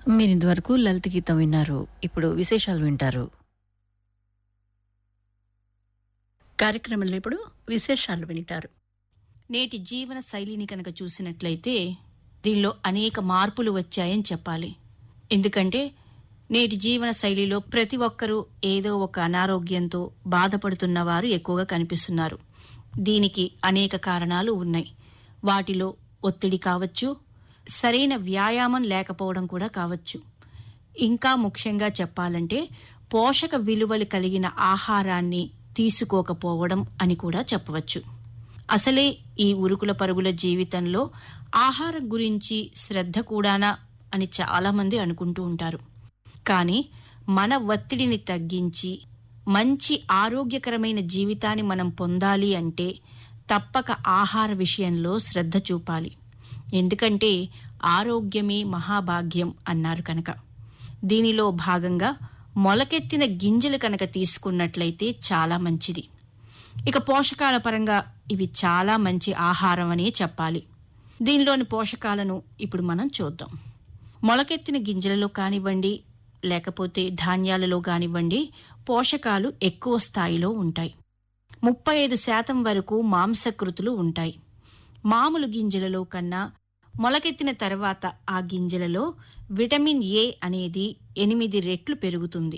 మీరు ఇంతవరకు లలిత గీతం విన్నారు ఇప్పుడు విశేషాలు వింటారు కార్యక్రమంలో ఇప్పుడు విశేషాలు వింటారు నేటి జీవన శైలిని కనుక చూసినట్లయితే దీనిలో అనేక మార్పులు వచ్చాయని చెప్పాలి ఎందుకంటే నేటి జీవన శైలిలో ప్రతి ఒక్కరూ ఏదో ఒక అనారోగ్యంతో బాధపడుతున్న వారు ఎక్కువగా కనిపిస్తున్నారు దీనికి అనేక కారణాలు ఉన్నాయి వాటిలో ఒత్తిడి కావచ్చు సరైన వ్యాయామం లేకపోవడం కూడా కావచ్చు ఇంకా ముఖ్యంగా చెప్పాలంటే పోషక విలువలు కలిగిన ఆహారాన్ని తీసుకోకపోవడం అని కూడా చెప్పవచ్చు అసలే ఈ ఉరుకుల పరుగుల జీవితంలో ఆహారం గురించి శ్రద్ధ కూడానా అని చాలామంది అనుకుంటూ ఉంటారు కానీ మన ఒత్తిడిని తగ్గించి మంచి ఆరోగ్యకరమైన జీవితాన్ని మనం పొందాలి అంటే తప్పక ఆహార విషయంలో శ్రద్ధ చూపాలి ఎందుకంటే ఆరోగ్యమే మహాభాగ్యం అన్నారు కనుక దీనిలో భాగంగా మొలకెత్తిన గింజలు కనుక తీసుకున్నట్లయితే చాలా మంచిది ఇక పోషకాల పరంగా ఇవి చాలా మంచి ఆహారం అనే చెప్పాలి దీనిలోని పోషకాలను ఇప్పుడు మనం చూద్దాం మొలకెత్తిన గింజలలో కానివ్వండి లేకపోతే ధాన్యాలలో కానివ్వండి పోషకాలు ఎక్కువ స్థాయిలో ఉంటాయి ముప్పై ఐదు శాతం వరకు మాంసకృతులు ఉంటాయి మామూలు గింజలలో కన్నా మొలకెత్తిన తర్వాత ఆ గింజలలో విటమిన్ ఏ అనేది ఎనిమిది రెట్లు పెరుగుతుంది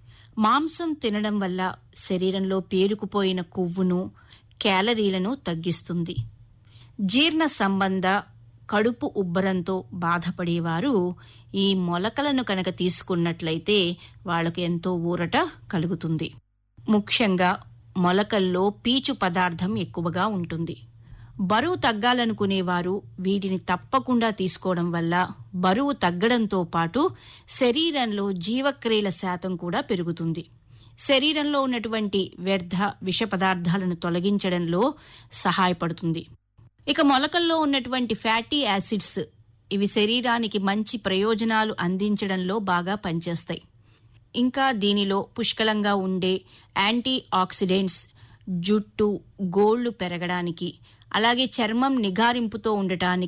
మాంసం తినడం వల్ల శరీరంలో పేరుకుపోయిన కొవ్వును క్యాలరీలను తగ్గిస్తుంది జీర్ణ సంబంధ కడుపు ఉబ్బరంతో బాధపడేవారు ఈ మొలకలను కనుక తీసుకున్నట్లయితే వాళ్ళకు ఎంతో ఊరట కలుగుతుంది ముఖ్యంగా మొలకల్లో పీచు పదార్థం ఎక్కువగా ఉంటుంది బరువు తగ్గాలనుకునేవారు వీటిని తప్పకుండా తీసుకోవడం వల్ల బరువు తగ్గడంతో పాటు శరీరంలో జీవక్రియల శాతం కూడా పెరుగుతుంది శరీరంలో ఉన్నటువంటి వ్యర్థ విష పదార్థాలను తొలగించడంలో సహాయపడుతుంది ఇక మొలకల్లో ఉన్నటువంటి ఫ్యాటీ యాసిడ్స్ ఇవి శరీరానికి మంచి ప్రయోజనాలు అందించడంలో బాగా పనిచేస్తాయి ఇంకా దీనిలో పుష్కలంగా ఉండే యాంటీ ఆక్సిడెంట్స్ జుట్టు గోళ్లు పెరగడానికి అలాగే చర్మం నిగారింపుతో ఉండటానికి